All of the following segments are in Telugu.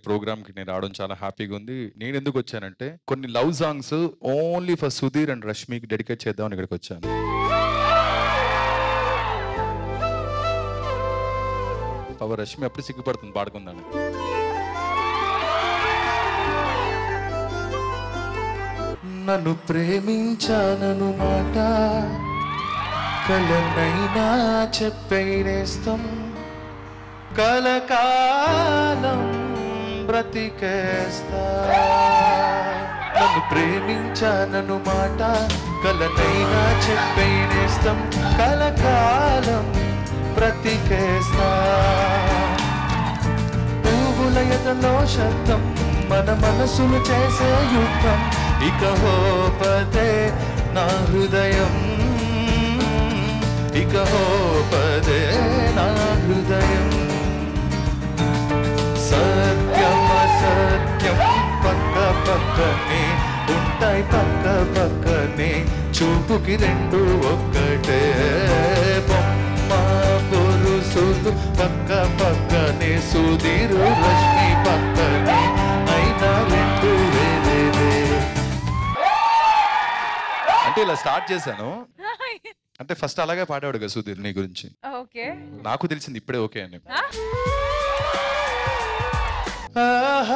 ప్రోగ్రామ్ కి నేను రావడం చాలా హ్యాపీగా ఉంది నేను ఎందుకు వచ్చానంటే కొన్ని love songs only for Sudheer and రష్మికి డెడికేట్ చేద్దామని ఇక్కడికి వచ్చాను పవర్ రష్మి అప్పుడు సిగ్గుపడుతుంది పాడుకుందాను నన్ను ప్రేమించానను మాట కలనైనా చెప్పేనేస్తం కలకాలం బ్రతికేస్తా నన్ను ప్రేమించానను మాట కలనైనా చెప్పేనేస్తం కలకాలం బ్రతికేస్తా పువ్వుల ఎదలో శబ్దం మన మనసులు చేసే యుద్ధం ఇక హోపదే నా హృదయం ఇక హోపదే నా హృదయం సత్యం అసత్యం పక్క పక్కనే ఉంటాయి పక్క పక్కనే చూపుకి రెండు ఒక్కటే బొమ్మ పొరుసులు పక్క పక్కనే సుధీరు రశ్మి పక్కనే అయినా రెండు వేరేవే అంటే ఇలా స్టార్ట్ చేశాను అంటే ఫస్ట్ అలాగే పాడాడు కదా సుధీర్ నీ గురించి ఓకే నాకు తెలిసింది ఇప్పుడే ఓకే అని ఆహా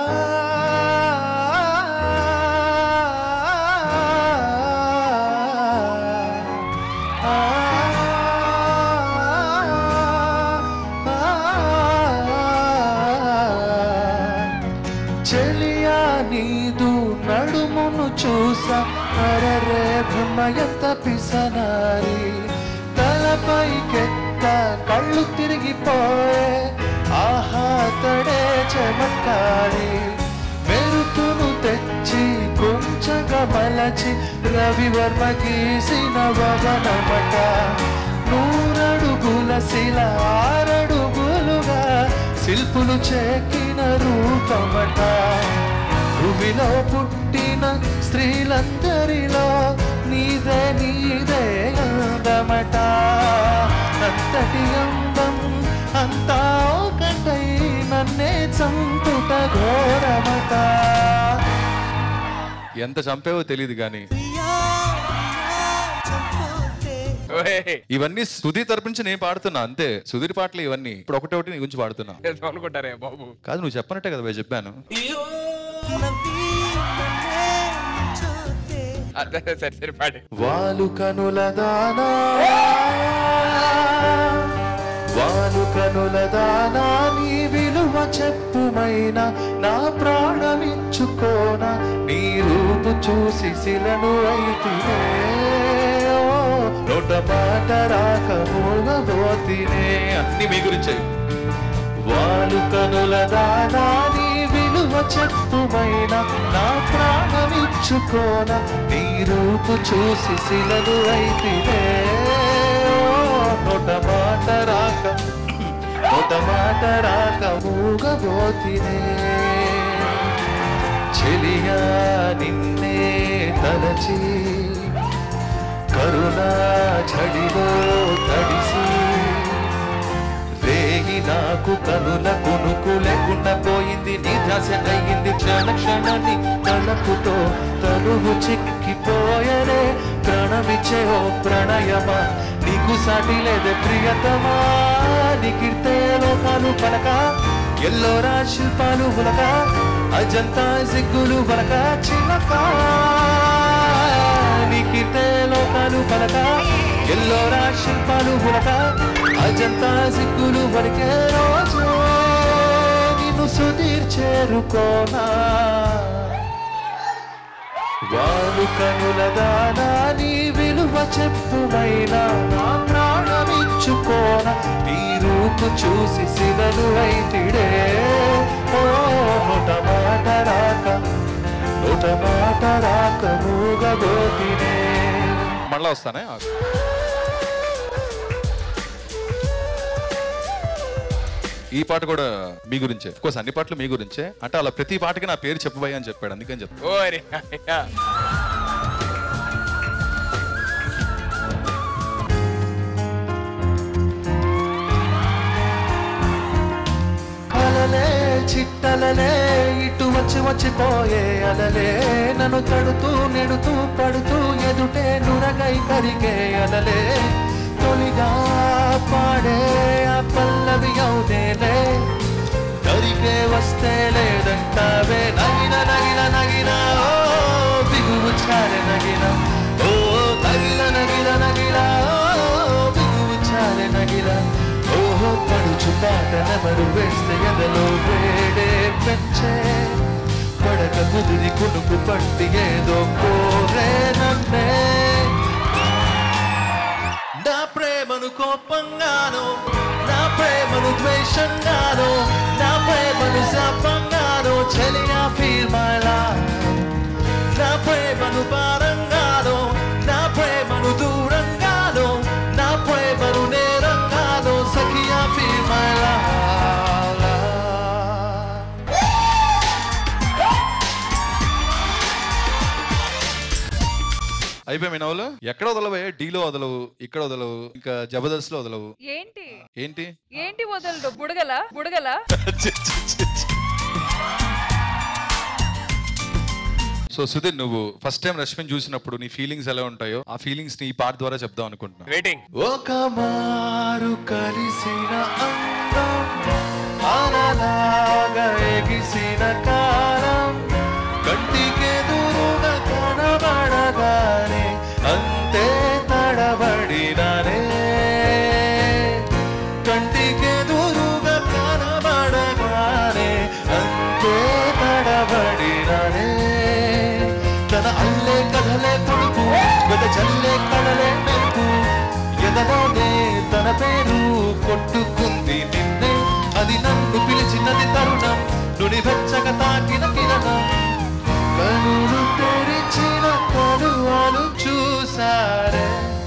చెలియా నీదు నడుమును చూసా అరరే బ్రహ్మయత పిసనారి తలపైకెత్త కళ్ళు తిరిగిపోయే ఆహా తడే చమత్కారి మెరుపును తెచ్చి కొంచెంగా మలచి రవివర్మ గీసిన వదనమట నూరడుగుల శిల ఆరడుగులుగా శిల్పులు చెక్కిన రూపమట భూమిలో పుట్టిన స్త్రీలందరిలో నీదే నీదే అందమట అంతటి అందం అంతా ఒకటై నన్నే చంపుట ఘోరమట ఎంత చంపేవో తెలియదు కానీ ఇవన్నీ సుధీర్ తరపు నుంచి నేను పాడుతున్నా అంతే సుధీర్ పాటలు ఇవన్నీ ఇప్పుడు ఒకటి ఒకటి నీ గురించి పాడుతున్నా అనుకుంటారే బాబు కాదు నువ్వు చెప్పనట్టే కదా భయ్ చెప్పాను అదే సరే సరే పాడే వాలు కనుల దానా వాలు కనుల దానా నీ విలువ చెప్పుమైనా నా ప్రాణమిచ్చుకోన నీ రూపు చూసి శిలను అయితినే ఓ, నోట మాట రాక మూగబోతినే అన్ని మీ గురించే వాలు కనుల దానా నీ విలువ చెప్పుమైన నా ప్రాణమిచ్చుకోన నీ రూపు చూసి శిలలు అయితేనే నోట మాట రాక నోట మాట రాక మూగబోతినే చెలియా నిన్నే తలచి కరుణా చడిలో తడిసి రేగి నాకు కనుల కునుకు లేకుండా పోయింది నీ ధ్యాస అయ్యింది క్షణ క్షణాన్ని తలపుతో తనువు చిక్కిపోయనే ప్రాణమిచ్చే ఓ ప్రణయమా నీకు సాటి లేదే ప్రియతమా నీకిర్తే లోకాలు పలక ఎల్లోరా శిల్పాలు బులక అజంతా సిగ్గులు బలక చిలక నీకిర్తే లోకాలు పలక ఎల్లోరా శిల్పాలు బులక అజంతా సిగ్గులు వరకే రోజు నిన్ను సుధీర్ చేరుకోనా వారు కనుల దానా నీ విలువ చెప్పుమైనా నా ప్రాణమిచ్చుకోన నీ రూపు చూసి శివను అయితిడే ఓ నోట మాట రాక నోట మాట రాక మూగబోతినే మళ్ళా వస్తానే ఆగు. ఈ పాట కూడా మీ గురించే కోర్స్ అన్ని పాటలు మీ గురించే అంటే అలా ప్రతి పాటకి నా పేరు చెప్పబోయా అని చెప్పాడు అందుకని చెప్పాను ఓరి అయ్యా. కలలే చిట్టలలే ఇటు వచ్చి వచ్చిపోయే అలలే నన్ను తడుతూ నెడుతూ పడుతూ ఎదుటే నురగై కరిగే అలలే తొలిగా పాడే ఆ పల్లవి అవునేలే దరికే వస్తే లేదంటావే నగిన నగిన నగిన ఓ బిగువు చాలే నగిన ఓ నగిన నగిన నగిన ఓ బిగువు చాలే నగిన ఓహో పడుచు పాట నెమరు వేస్తే ఎదలో వేడే పెంచే పడక కుదిరి కునుకు పట్టి ఏదో కోరే నన్నే నా ప్రేమను కోపంగాను నా ప్రేమను ద్వేషంగాను నా ప్రేమను శాపంగాను చెలియా ఫీల్ మై లైఫ్ నా ప్రేమను భారంగాను నా ప్రేమను దూరంగాను నా ప్రేమను నేరంగాను సఖియా ఫీల్ మై లైఫ్ అయిపోయి మీ నవ్వులు ఎక్కడ వదలవే డీలో వదలవు ఇక్కడ వదలవు ఇంకా జబర్దస్త్ లో వదలవు ఏంటి ఏంటి ఏంటి వదలడు బుడగల బుడగల సో సుధీర్ నువ్వు ఫస్ట్ టైం రష్మిని చూసినప్పుడు నీ ఫీలింగ్స్ ఎలా ఉంటాయో ఆ ఫీలింగ్స్ ని ఈ పాట ద్వారా చెప్దాం అనుకుంటున్నా వెయిటింగ్ ఒక మారు కలిసిన అందం అలలాగా ఎగిసిన కాలం కంటికెదురుగా కనబడగానే అంతే తడబడినానే కంటికెదురుగా కనబడగానే అంతే తడబడినానే తన అల్లే కథలే పొడుపు వెద చల్లే కడలే మెరుపు ఎదలోనే తన పేరు కొట్టుకుంది నిన్నే అది నన్ను పిలిచినది తరుణం నుడి వెచ్చగా తాకిన కిరణం కనులు తెరిచిన కనువాలు చూసారే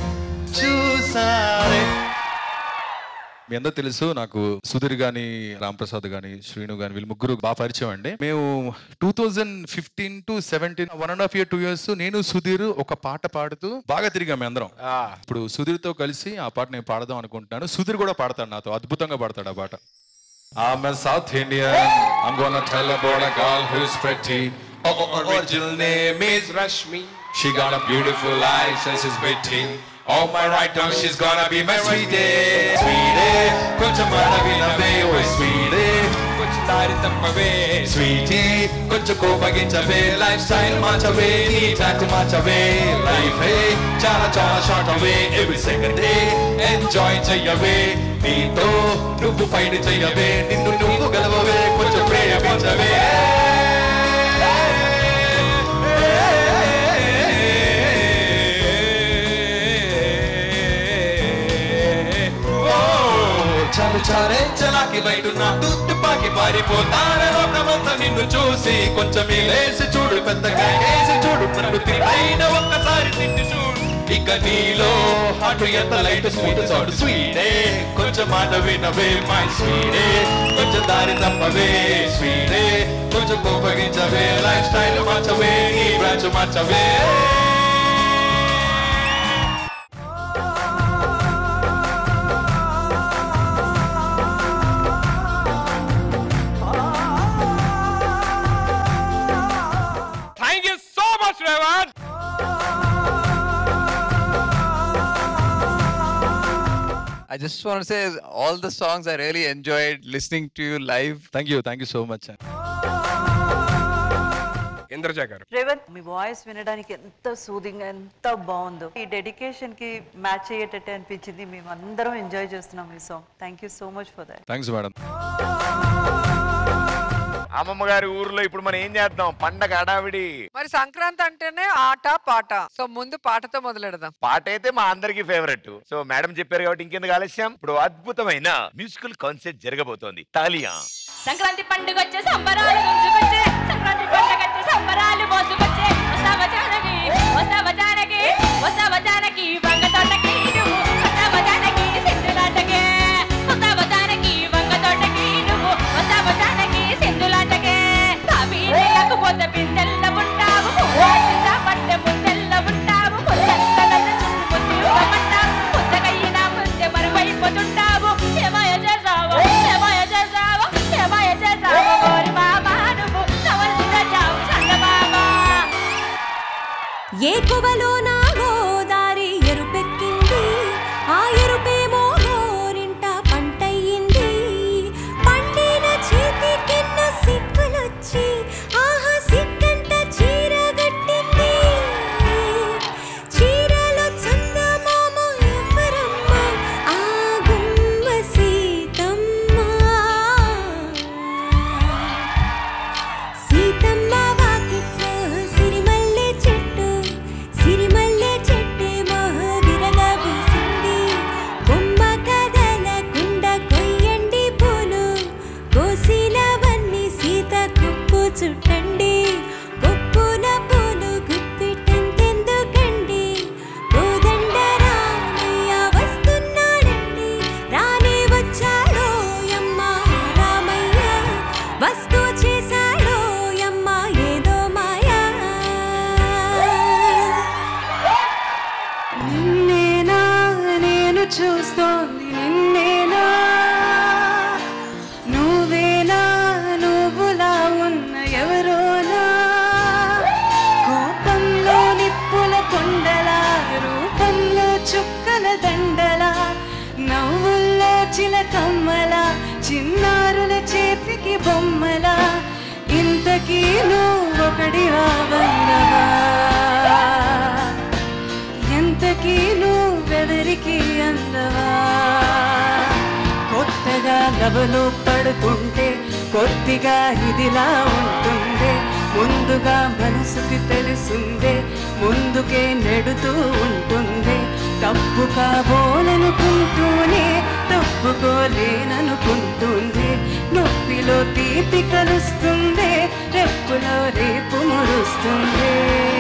చూసారే మీ అందరూ తెలుసు నాకు సుధీర్ గాని రామ్ ప్రసాద్ గాని శ్రీను గాని వీళ్ళు ముగ్గురు బాగా పరిచయం అండి మేము two thousand fifteen to seventeen one and half year two years నేను సుధీర్ ఒక పాట పాడుతూ బాగా తిరిగాం మీ అందరం ఇప్పుడు సుధీర్ తో కలిసి ఆ పాట నేను పాడదాం అనుకుంటున్నాను సుధీర్ కూడా పాడతాడు నాతో అద్భుతంగా పాడతాడు ఆ పాట I'm a South Indian. I'm gonna tell about a girl who's pretty. Oh, oh, original name is Rashmi She got a beautiful eyes and she's witty. Oh my right now she's gonna be my sweetie. Sweetie, కొంచెం మాట వినవే ఓ sweetie. కొంచెం దారి తప్పవే Sweetie, కొంచెం కోపగించవే లైఫ్ స్టైల్ మార్చవే నీ ట్రాక్ మార్చవే లైఫ్ చాలా చాలా షార్ట్ అవే ఎవ్రీ సెకండ్ డే ఎంజాయ్ చెయ్యవే నీతో నువ్వు ఫైట్ చెయ్యవే నిన్ను నువ్వు గెలవవే కొంచెం ప్రేమించవే చాలు చాలే చలాకి బయట నా తుపాకి పారిపోతానే లోకమంతా నిన్ను చూసి కొంచెం లేసి చూడు పెద్దగా వేసి చూడు నన్ను తిరిగిన ఒక్కసారి తిట్టి చూడు ఇక నీలో హాటు ఎంత లైట్ స్వీట్ చాడు స్వీటే కొంచెం మాట వినవే మై స్వీటే కొంచెం దారి తప్పవే స్వీటే కొంచెం కోపగించవే లైఫ్ స్టైల్ మార్చవే నీ బ్రాంచ్ మార్చవే thank you so much Revanth I just want to say all the songs I really enjoyed listening to you live. Thank you thank you so much Indraja గారు రేవంత్ మీ వాయిస్ వినడానికి ఎంత సూదింగ్ ఎంత బాగుందో ఈ డెడికేషన్ కి మ్యాచ్ అయ్యేటట్టే అనిపించింది మేము అందరం ఎంజాయ్ చేస్తున్నాం ఈ song thank you so much for that thanks madam అమ్మమ్మ గారి ఊర్లో ఇప్పుడు మనం ఏం చేద్దాం పండగ హడావిడి మరి సంక్రాంతి అంటేనే ఆట పాట సో ముందు పాటతో మొదలెడదాం పాట అయితే మా అందరికి ఫేవరెట్ సో మేడం చెప్పారు కాబట్టి ఇంకెందుకు ఆలస్యం ఇప్పుడు అద్భుతమైన మ్యూజికల్ కాన్సెర్ట్ జరగబోతోంది తాలియా సంక్రాంతి పండుగ వచ్చే సంబరాలు గుంజుకొచ్చే సంక్రాంతి పండుగ వచ్చే సంబరాలు మోసుకొచ్చే వస్తావా జానకి వస్తావా జానకి వస్తావా జానకి వంగ తోటకి నువ్వు వస్తావా జానకి సింధులాటకే వస్తావా జానకి వంగ తోటకి నువ్వు వస్తావా జానకి సింధులాటకే కాఫీ లేకపోతే బిందెల్ల ఉంటావు పువ్వాటి చాపట్టే ముద్దెల్ల ఉంటావు ముద్దంత నన్ను చూసి ముద్దుమంటావు ముద్దకయ్యినా ముందే మరువైపోతుంటావు ఏమాయ చేసావు ఏమాయ చేసావు ఏమాయ చేసావు ఓరి బాబా నువ్వు నా వాడివా బందవా ఎంతకీ నువ్వెవరికి అందవా కొత్తగా లవలు పడుతుంటే కొద్దిగా ఇదిలా ఉంటుందే ముందుగా మనసుకి తెలుసుందే ముందుకే నెడుతూ ఉంటుంది తప్పు కాబోలనుకుంటూనే తప్పుకోలేననుకుంటుంది నొప్పిలో తీపి కలుస్తుంది రెప్పులో రేపు మురుస్తుంది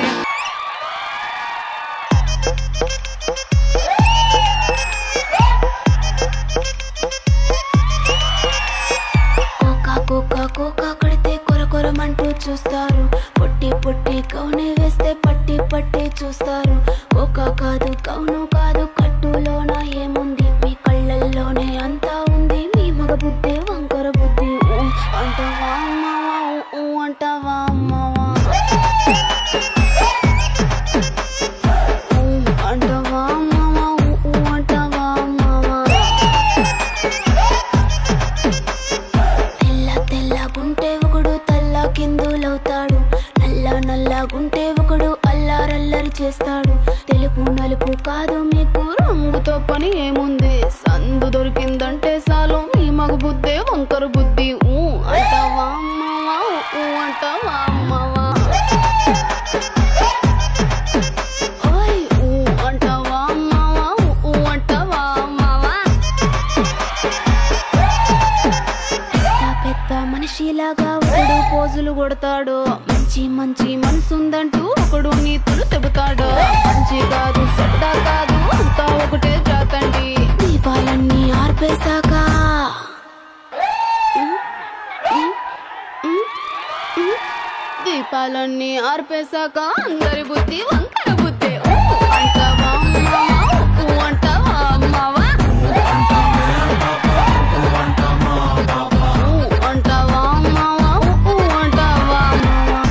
కోకా కోకా కోకా కడితే కొర కొరమంటూ చూస్తారు పొట్టి పొట్టి కౌనే వేస్తే పట్టి పట్టి చూస్తారు కోకా కాదు కౌను కాదు కట్టులోన ఏముంది మీ కళ్ళల్లోనే అంతా ఉంది మీ మగ బుద్ధి వంకర బుద్ధి ఊ అంటావా అమ్మావా ఊ ఊ అంటావా అమ్మావా ఊ అంటావా అమ్మావా ఊ ఊ అంటావా అమ్మావా తెల్ల తెల్లగుంటే ఒకడు తల్ల కిందులవుతాడు నల్ల నల్లగుంటే ఒకడు అల్లారల్లరి చేస్తాడు తెలుపు నలుపు కాదు మీకు రంగుతో పని ఏముంది సందు దొరికిందంటే చాలు మీ మగ బుద్ధే వంకర బుద్ధి ఊ అంటావా అమ్మవా ఊ అంటావా అమ్మవా ఓయ్ ఊ అంటావా అమ్మవా ఊ అంటావా అమ్మవా పెద్ద పెద్ద మనిషిలాగా ఒకడు పోజులు కొడతాడు మంచి మంచి మనసుందంటూ ఒకడు నీతులు చెబుతాడు మంచి కాదు చెడ్డ కాదు అంతా ఒకటే జాతండి దీపాలన్నీ ఆర్పేశాక ఉమ్, ఉమ్, ఉమ్, ఉమ్. దీపాలన్నీ ఆర్పేశాక అందరి బుద్ధి వంకర బుద్ధి ఊ అంటావా అమ్మావా ఊ అంటావా అమ్మావా ఊ అంటావా అమ్మావా ఊ అంటావా అమ్మావా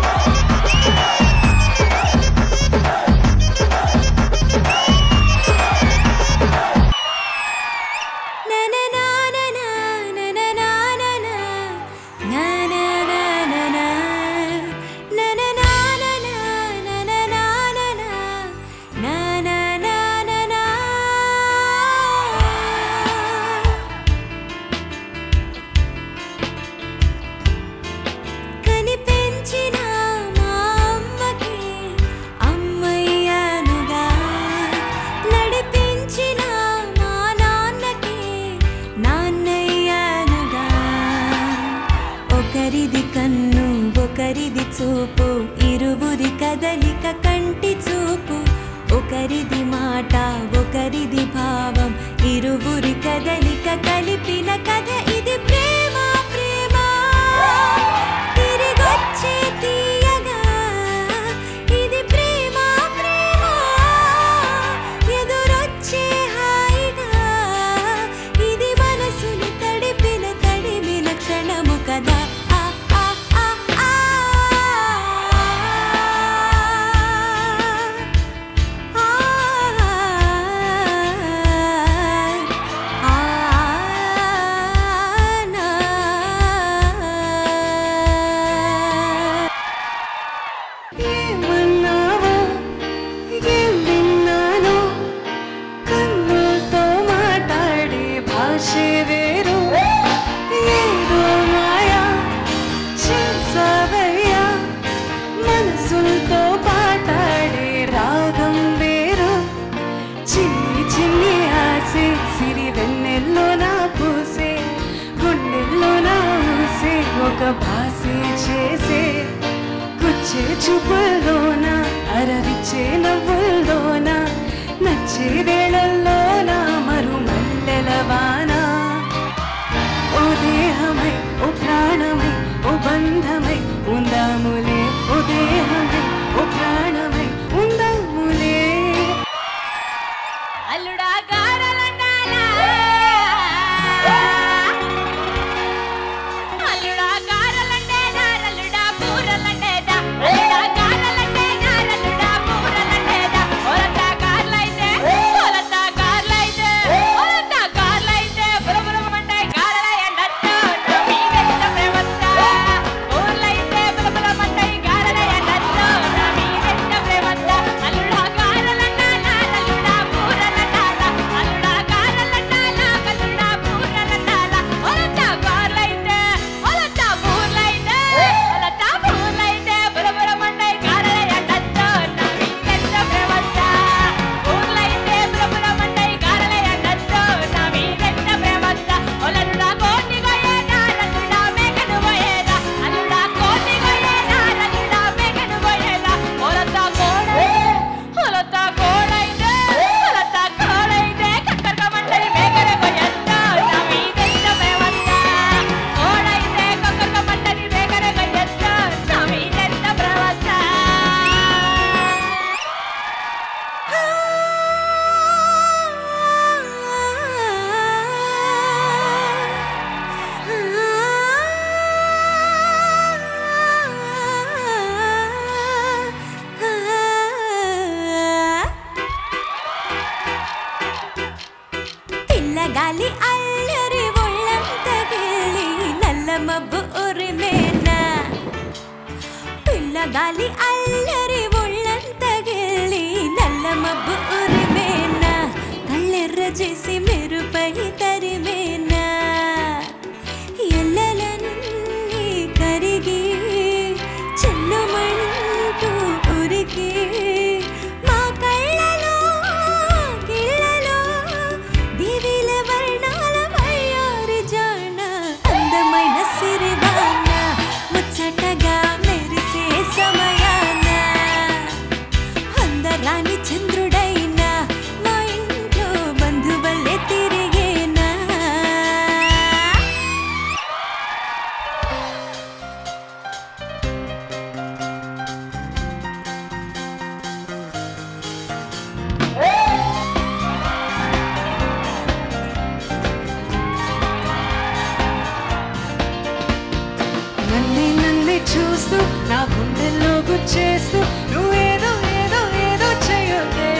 కనిపెంచిన మా అమ్మకి అమ్మయ్యానుగా నడిపించిన మా నాన్నకి నాన్నయ్యానుగా ఒకరిది కన్ను ఒకరిది చూపు ఇరువురి కదలిక కంటి చూపు ఒకరిది మాట ఒకరిది భావం ఇరువురి కదలిక కలిపిన కథ ఇది ప్రేమ ప్రేమ తిరిగొచ్చే తీయగా ఇది ప్రేమ ప్రేమ ఎదురొచ్చే హాయిగా ఇది మనసుని తడిపిన తడిమిన క్షణము కదా ఆ, ఆ, ఆ, ఆ. ఆ, ఆ, నా. ఏమన్నావో ఏం విన్నానో కన్నులతో మాట్లాడే భాషే వేరు ఏదో మాయా చేసావయ్యా మనసులతో పాటాడే రాగం వేరు చిన్ని చిన్ని ఆసే సిరి వెన్నెల్లో నా పూసే గుండెల్లో నా ఊసే ఒక భాసే చేసే గుచ్చే చూపుల్లోన అరవిచ్చే నవ్వుల్లోన నచ్చే వేళల్లోన మరు మల్లెల వాన ఓ దేహమై ఓ ప్రాణమై ఓ బంధమై ఉందాములే ఓ దేహమై ఓ ప్రాణమై ఉందాములే అల్లుడా గారలండాలా అల్లుడా గారలండే గారల్లుడా కూరలండేదా అల్లుడా గారలండే గారల్లుడా కూరలండేదా ఒలతా గార్లైతే ఒలతా మబ్బు ఉరిమేనా పిల్లగాలి అల్లరి ఒళ్ళంత గెల్లి నల్ల మబ్బు ఉరిమేనా కళ్ళెర్ర చేసి మెరుపై తరిమేనా ఎల్లలన్నీ కరిగి చెల్లుమంటూ ఉరికి మా కళ్ళలో కిళ్ళలో దివిల వర్ణాల వయ్యారి జాన అందమైన సిరివాన ముచ్చటగా మెరిసే సమయాన అందరాని చంద్రుడైనా మా ఇంట్లో బంధువల్లే తిరిగేనా నన్నే నన్నే చూస్తూ నా గుండెల్లో గుచ్చేస్తూ నువ్వేదో ఏదో ఏదో చేయొద్దే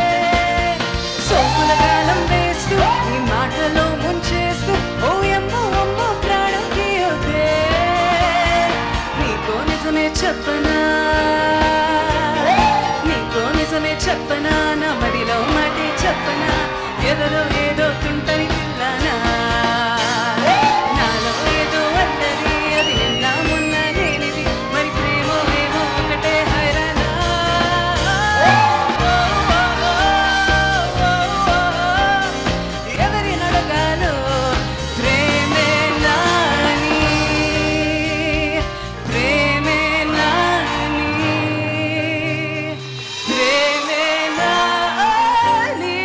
సోకుల కాలం వేస్తూ నీ మాటలో ముంచేస్తూ ఓ అమ్మో అమ్మో ప్రాణం తీయొద్దే నీకో నిజమే చెప్పనా నీకో నిజమే చెప్పనా నా మదిలో మాటే చెప్పనా ఎదలో ఏదో తుంటరి పిల్లనా నాలో ఏదో అల్లరి అది నిన్న మొన్న లేనిది మరి ప్రేమో ఏమో ఒకటే హైరానా ఎవరి నడగాలో ప్రేమే నాని ప్రేమే నాని ప్రేమే నాని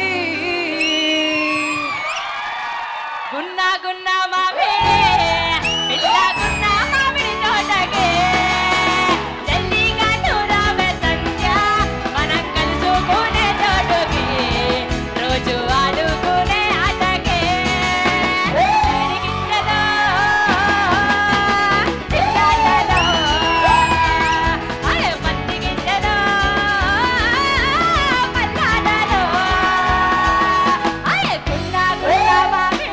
గున్నా గున్నా మామిడి పిల్ల గున్నా మామిడి తోటకే జల్లిగా నూరావే సంధ్య మనం కలుసుకునే చోటుకి రోజు ఆడుకునే ఆటకే చిరిగించలో, చిన్నాటలో, అరే మందిగించలో, పల్లాటలో, అరే గున్నా గున్నా మామిడి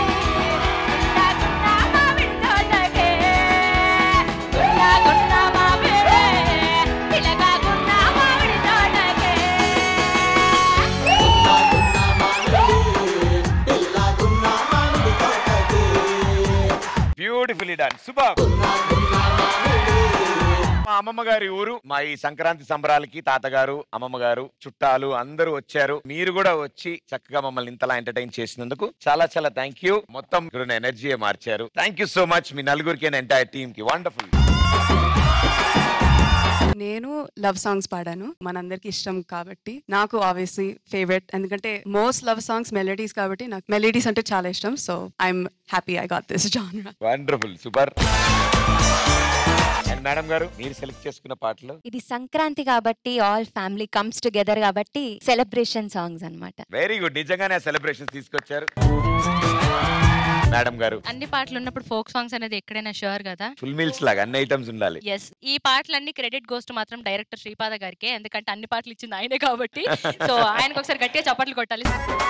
బ్యూటిఫుల్లీ డన్ సూపర్ మా అమ్మమ్మ గారి ఊరు మా ఈ సంక్రాంతి సంబరాలకి తాతగారు అమ్మమ్మ గారు చుట్టాలు అందరూ వచ్చారు మీరు కూడా వచ్చి చక్కగా మమ్మల్ని ఇంతలా ఎంటర్టైన్ చేసినందుకు చాలా చాలా థ్యాంక్ యూ మొత్తం ఎనర్జీ మార్చారు థ్యాంక్ యూ సో మచ్ మీ నలుగురికి ఎంటైర్ టీమ్ కి వండర్ఫుల్ నేను లవ్ సాంగ్స్ పాడాను మనందరికి ఇష్టం కాబట్టి నాకు ఆబ్వియస్లీ ఫేవరెట్ ఎందుకంటే మోస్ట్ లవ్ సాంగ్స్ మెలడీస్ కాబట్టి నాకు మెలడీస్ అంటే చాలా ఇష్టం so I'm happy I got this జానరా వండర్ఫుల్ సూపర్ అండ్ మేడం గారు మీరు సెలెక్ట్ చేసుకున్న పాటలు ఇది సంక్రాంతి కాబట్టి ఆల్ ఫ్యామిలీ కమ్స్ టుగెదర్ కాబట్టి సెలబ్రేషన్ సాంగ్స్ అన్నమాట వెరీ గుడ్ నిజంగానే సెలబ్రేషన్ తీసుకొచ్చారు మేడం గారు అన్ని పాటలు ఉన్నప్పుడు ఫోక్ సాంగ్స్ అనేది ఎక్కడైనా షూర్ కదా ఫుల్ మీల్స్ లాగా అన్ని ఐటమ్స్ ఉండాలి ఎస్ ఈ పాటలన్నీ క్రెడిట్ గోస్ట్ మాత్రం డైరెక్టర్ శ్రీపాద గారికి ఎందుకంటే అన్ని పాటలు ఇచ్చింది ఆయనే కాబట్టి సో ఆయనకు ఒకసారి గట్టిగా చప్పట్లు కొట్టాలి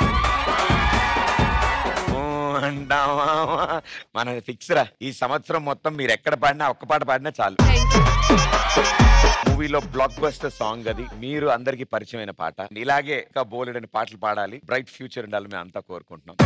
ఊ అంటావా? మన ఫిక్స్ రా ఈ సంవత్సరం మొత్తం మీరు ఎక్కడ పాడినా ఒక్క పాట పాడినా చాలు మూవీలో బ్లాక్ బస్టర్ సాంగ్ అది మీరు అందరికి పరిచయమైన పాట ఇలాగే ఇంకా బోలెడని పాటలు పాడాలి బ్రైట్ ఫ్యూచర్ ఉండాలి మేము అంతా కోరుకుంటున్నాం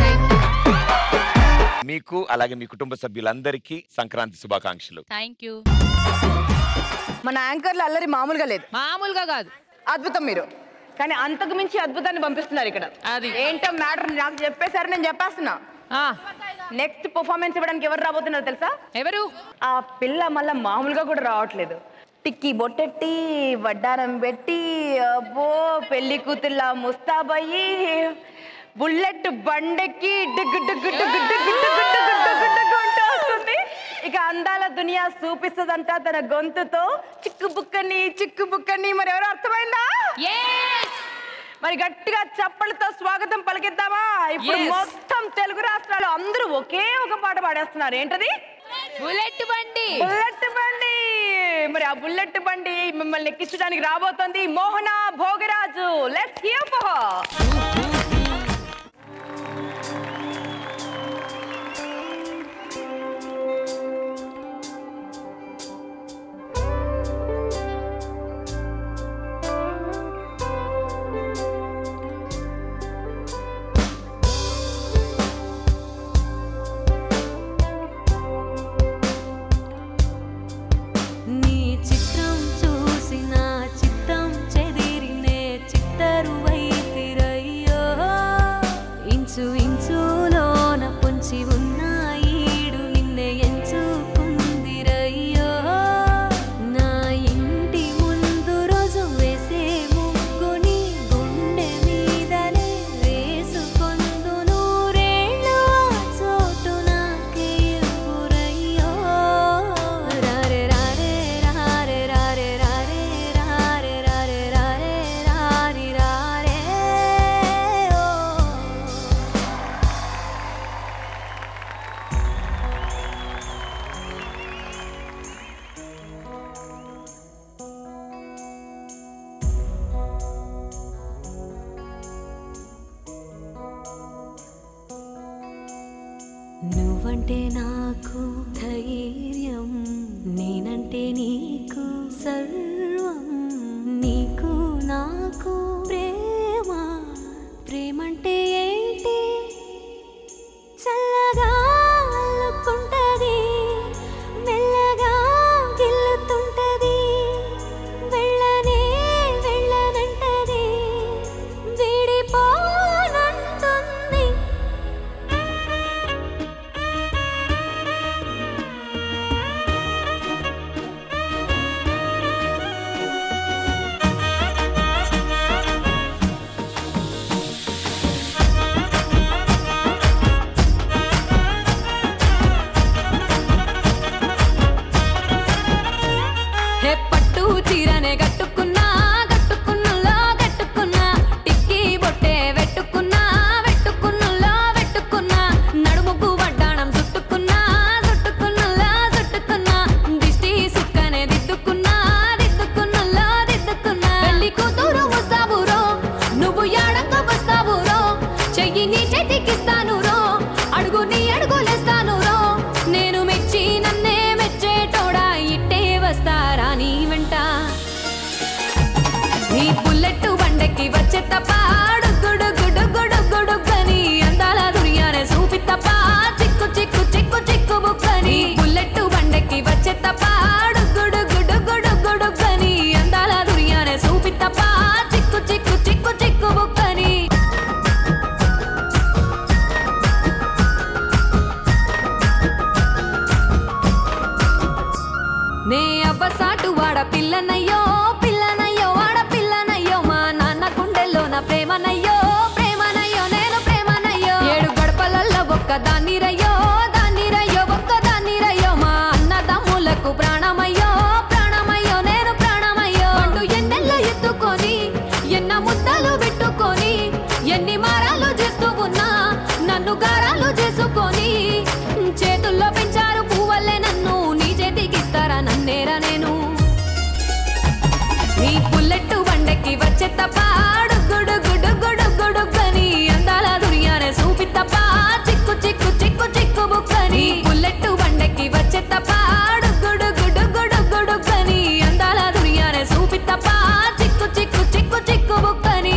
మీకు అలాగే మీ కుటుంబ సభ్యులందరికీ సంక్రాంతి శుభాకాంక్షలు థ్యాంక్ యూ మన యాంకర్లు అల్లరి మామూలుగా లేదు మామూలుగా కాదు అద్భుతం మీరు కానీ అంతకు మించి అద్భుతాన్ని పంపిస్తున్నారు ఇక్కడ అది ఏంటో మ్యాటర్ నాకు చెప్పేశారు నేను చెప్పేస్తున్నా నెక్స్ట్ పర్ఫార్మెన్స్ ఇవ్వడానికి ఎవరు రాబోతున్నారు తెలుసా ఎవరు ఆ పిల్ల మళ్ళీ మామూలుగా కూడా రావట్లేదు టిక్కి బొట్టెట్టి వడ్డారం పెట్టి అబ్బో పెళ్లి కూతుర్లా ముస్తాబయ్యి బుల్లెట్ బండెక్కి డిగ్గు డిగ్గు డిగ్గు డిగ్గు డిగ్గు డిగ్గు డిగ్గు డిగ్గు అంటూ వస్తుంది ఇక అందాల దునియా చూపిస్తుందంట తన గొంతుతో చిక్కు బుక్కని చిక్కు బుక్కని మరి ఎవరు అర్థమైందా మరి గట్టిగా చప్పలతో స్వాగతం పలికిద్దామా ఇప్పుడు Yes. మొత్తం తెలుగు రాష్ట్రాలు అందరూ ఒకే ఒక పాట పాడేస్తున్నారు ఏంటది బుల్లెట్ బండి బుల్లెట్ బండి మరి ఆ బుల్లెట్ బండి మిమ్మల్ని ఎక్కించడానికి రాబోతోంది Mohana Bhogaraju let's hear for నాకు ధైర్యం నేనంటే నీకు సర్వం నీకు నాకు ప్రేమ ప్రేమంటే ఏంటి చల్లగా అల్లుకుంటది మెల్లగా గిల్లుతుంటది వెళ్ళనే వెళ్ళనంటది విడిపోనంటుంది హే పట్టు చీరనే కట్టుకున్నా కట్టుకున్నలో కట్టుకున్నా టిక్కీ బొట్టే వెట్టుకున్నా వెట్టుకున్నలో వెట్టుకున్నా నడుముకు వడ్డాణం చుట్టుకున్నా చుట్టుకున్నలో చుట్టుకున్నా దిష్టి సుక్కనే దిద్దుకున్నా దిద్దుకున్నలో దిద్దుకున్నా పెళ్లి కూతురు వస్తావురో నువ్వు యాడంగా వస్తావురో చెయ్యి నీ చేతికిస్తాను రో అడుగు నీ అడుగులేస్తాను రో నేను మెచ్చి నన్నే మెచ్చేటోడా ఇట్టే వస్తారా నీ వెంట నీ బుల్లెట్ బండకి వచ్చే తప్ప గుడు గుడు గుడు గుడు గని అందాల దునియానే చూపి తప్ప చిక్కు చిక్కు చిక్కు చిక్కు బుక్కని బుల్లెట్ బండకి వచ్చే తప్ప గుడు గుడు గుడు గుడు గని అందాల దునియానే చూపి తప్ప చిక్కు చిక్కు చిక్కు చిక్కు బుక్కని నే అవ్వసాటు వాడ పిల్లనయ్యో పిల్లనయ్యో వాడ పిల్లనయ్యో మా నాన్న గుండెల్లో నా ప్రేమనయ్యో ప్రేమనయ్యో నేను ప్రేమనయ్యో ఏడు గడపలల్లో ఒక్క దాన్ని రయ్యో దాన్ని రయ్యో ఒక్క దాన్ని రయ్యో మా అన్నదమ్ములకు ప్రాణమయ్యో ప్రాణమయ్యో నేను ప్రాణమయ్యో అంటూ ఎన్నెల్లో ఎత్తుకొని ఎన్న ముద్దలు పెట్టుకొని ఎన్ని మారాలు చేస్తూ ఉన్నా నన్ను గారాలు చేసుకొని చేతుల్లో పెంచారు పువ్వల్లే నన్ను నీ చేతికిస్తారా నన్నేరా నేను నీ బుల్లెట్ బండకి వచ్చే తప్ప గుడు గుడు గుడు గుడు గని అందాల దునియానే చూపి తప్ప చిక్కు చిక్కు చిక్కు చిక్కు బుక్కని బుల్లెట్ బండకి వచ్చే తప్ప గుడు గుడు గుడు గుడు గని అందాల దునియానే చూపి తప్ప చిక్కు చిక్కు చిక్కు చిక్కు బుక్కని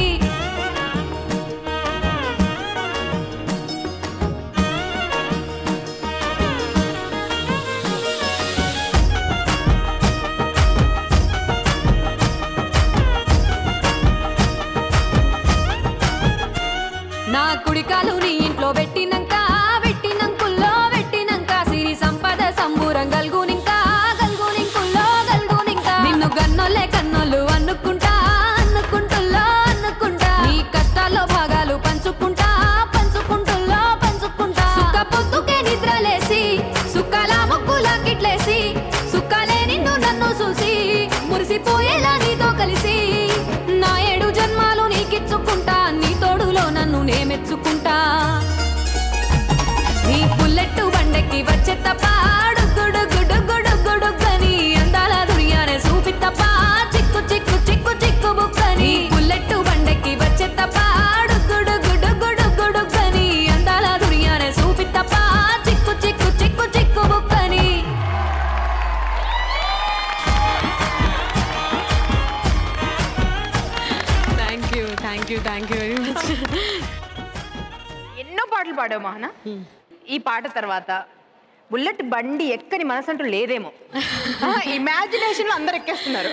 నా కుడికాలు నీ ఇంట్లో పెట్టినంక పెట్టినంకుల్లో పెట్టినంక సిరి సంపద సంబూరం గల్గునింక గల్గునింకుల్లో గల్గునింక నిన్ను గన్నోలే కన్నోలు అన్నుకుంటా అన్నుకుంటుల్లో అన్నుకుంటా నీ కష్టాల్లో భాగాలు పంచుకుంటా పంచుకుంటుల్లో పంచుకుంటా సుఖ పొద్దుకే నిద్రలేసి సుఖాల ముక్కుల కిట్లేసి సుఖాలే నిన్ను నన్ను చూసి మురిసిపోయేలా నీతో కలిసి నా ఏడు జన్మాలు నీకిచ్చుకుంటా నీ తోడులో నన్ను నే మెచ్చుకుంటా నీ బుల్లెట్ బండకి వచ్చే తప్ప గుడు గుడు గుడు గుడు గని అందాల దునియానే చూపి తప్ప చిక్కు చిక్కు చిక్కు చిక్కు బుక్కని బుల్లెట్ బండకి వచ్చే తప్ప గుడు గుడు గుడు గుడు గని అందాల దునియానే చూపి తప్ప చిక్కు చిక్కు చిక్కు చిక్కు బుక్కని thank you thank you thank you very much ఎన్నో పాటలు పాడావు మహన ఈ పాట తర్వాత బుల్లెట్ బండి ఎక్కని మనసు అంటూ లేదేమో ఇమాజినేషన్ లో అందరు ఎక్కేస్తున్నారు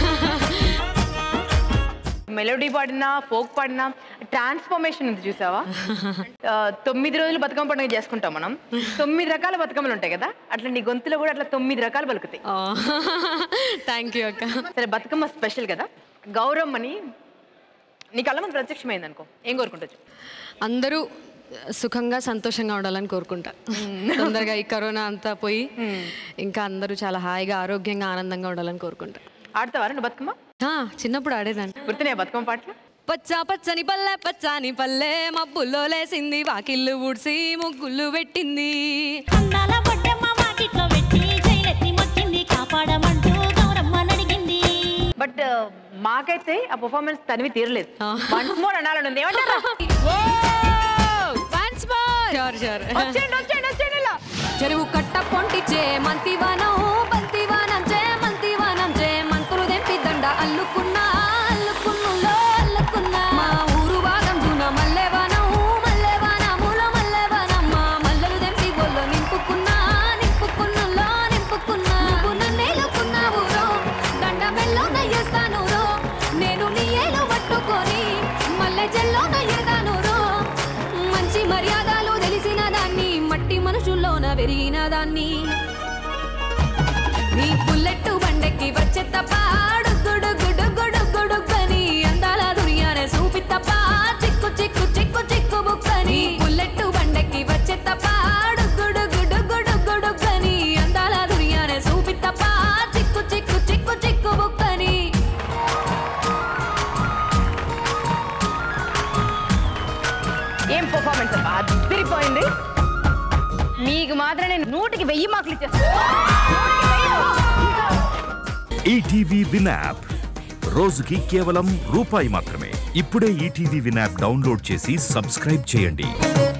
మెలోడీ పాడినా ఫోక్ పాడినా ట్రాన్స్ఫర్మేషన్ ఉంది చూసావా ఆ, తొమ్మిది రోజులు బతుకమ్మ పండుగ చేసుకుంటాం మనం తొమ్మిది రకాల బతుకమ్మలు ఉంటాయి కదా అట్లా నీ గొంతులో కూడా అట్లా తొమ్మిది రకాలు పలుకుతాయి థ్యాంక్ యూ అక్క సరే బతుకమ్మ స్పెషల్ కదా గౌరమ్మని నీ కళ్ళ ముందు ప్రత్యక్షమైంది అనుకో ఏం కోరుకుంటచ్చు అందరూ సుఖంగా సంతోషంగా ఉండాలని కోరుకుంటా తొందరగా ఈ కరోనా అంతా పోయి ఇంకా అందరూ చాలా హాయిగా ఆరోగ్యంగా ఆనందంగా ఉండాలని కోరుకుంటా ఆడతావా నువ్వు బతుకమ్మ చిన్నప్పుడు ఆడేదాన్ని గుర్తున్నాయి బతుకమ్మ పాటలు పచ్చా పచ్చని పల్లె పచ్చాని పల్లె మబ్బుల్లో లేసింది వాకిళ్ళు ఊడ్సి ముగ్గులు పెట్టింది అందాల బొడ్డమ్మ వాకిట్లో పెట్టి జైలెత్తి మొక్కింది కాపాడమంటూ గౌరమ్మని అడిగింది బట్ మాకైతే ఆ పర్ఫార్మెన్స్ తనివి తీరలేదు వన్స్ మోర్ అనాలని ఉంది ఏమంటారా Once more. Sure, sure. వచ్చేయండి వచ్చేయండి వచ్చేయండి ఇలా చెరువు కట్ట చే మంతివనం బంతివనం చే మంతివనం చే మంతులు తెంపి దండ అల్లుకున్నా అల్లుకున్నులో అల్లుకున్నా మా ఊరు భాగం జూన మల్లెవనం మల్లెవనములో మల్లెవనం మా మల్లెలు తెంపి బొల్లో నింపుకున్నా నింపుకున్నులో నింపుకున్నా నువ్వు నన్నేలుకున్నావు రో దండ మెల్లో నయ్యేస్తాను రో నేను నీ ఏలు పట్టుకొని మల్లె జల్లో నయ్యేదాను రో మంచి మర్యాదలు తెలిసిన దాన్ని మట్టి మనుషుల్లోన పెరిగిన దాన్ని నీ బుల్లెట్టు బండెక్కి వచ్చే తప్ప డుగ్గుడు గుడు గుడు గుడుగని అందాల దునియానే చూపి తప్ప చిక్కు చిక్కు చిక్కు చిక్కు బుక్కని బుల్లెట్టు బండెక్కి వచ్చే తప్ప డుగ్గుడు గుడు గుడు గుడుగని అందాల దునియానే చూపి తప్ప చిక్కు చిక్కు చిక్కు చిక్కు బుక్కని ఏం పర్ఫార్మెన్స్ అబ్బా అదిరిపోయింది మీకు మాత్రం నేను నూటికి వెయ్యి మార్కులు ఇచ్చేస్తాను ఈటీవీ విన్ యాప్ రోజుకి కేవలం రూపాయి మాత్రమే ఇప్పుడే ఈటీవీ విన్ యాప్ డౌన్లోడ్ చేసి సబ్స్క్రైబ్ చేయండి